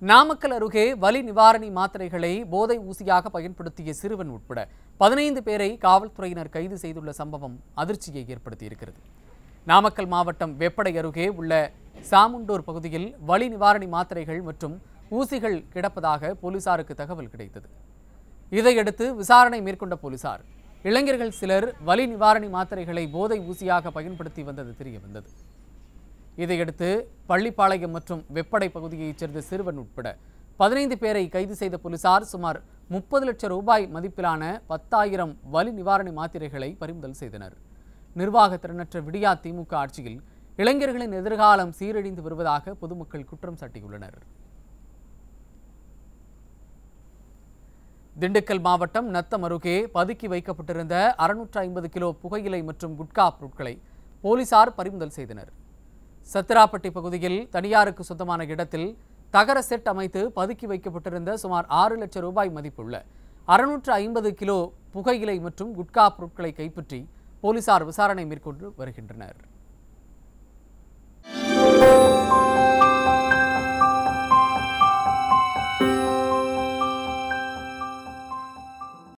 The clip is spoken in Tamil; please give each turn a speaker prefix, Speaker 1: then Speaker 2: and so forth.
Speaker 1: நாமக்கல் அருகே வலி நிவாரணி மாத்திரைகளை போதை ஊசியாக பயன்படுத்திய சிறுவன் உட்பட பதினைந்து பேரை காவல்துறையினர் கைது செய்துள்ள சம்பவம் அதிர்ச்சியை ஏற்படுத்தியிருக்கிறது நாமக்கல் மாவட்டம் வெப்படை அருகே உள்ள சாமுண்டூர் பகுதியில் வலி நிவாரணி மாத்திரைகள் மற்றும் ஊசிகள் கிடப்பதாக போலீசாருக்கு தகவல் கிடைத்தது இதையடுத்து விசாரணை மேற்கொண்ட போலீசார் இளைஞர்கள் சிலர் வலி நிவாரணி மாத்திரைகளை போதை ஊசியாக பயன்படுத்தி வந்தது தெரிய வந்தது இதையடுத்து பள்ளிப்பாளையம் மற்றும் வெப்படை பகுதியைச் சேர்ந்த சிறுவன் உட்பட பதினைந்து பேரை கைது செய்த போலீசார் சுமார் முப்பது லட்சம் ரூபாய் மதிப்பிலான பத்தாயிரம் வலி நிவாரணி மாத்திரைகளை பறிமுதல் செய்தனர் நிர்வாக திறனற்ற விடியா திமுக ஆட்சியில் இளைஞர்களின் எதிர்காலம் சீரழிந்து வருவதாக பொதுமக்கள் குற்றம் சாட்டியுள்ளனர் திண்டுக்கல் மாவட்டம் நத்தம் அருகே பதுக்கி வைக்கப்பட்டிருந்த அறுநூற்று ஐம்பது கிலோ புகையிலை மற்றும் குட்கா பொருட்களை போலீசார் பறிமுதல் செய்தனர் சத்திராப்பட்டி பகுதியில் தனியாருக்கு சொந்தமான இடத்தில் தகர செட் அமைத்து பதுக்கி வைக்கப்பட்டிருந்த சுமார் ஆறு லட்சம் ரூபாய் மதிப்புள்ள அறுநூற்று ஐம்பது கிலோ புகையிலை மற்றும் குட்கா பொருட்களை கைப்பற்றி போலீசார் விசாரணை மேற்கொண்டு வருகின்றனர்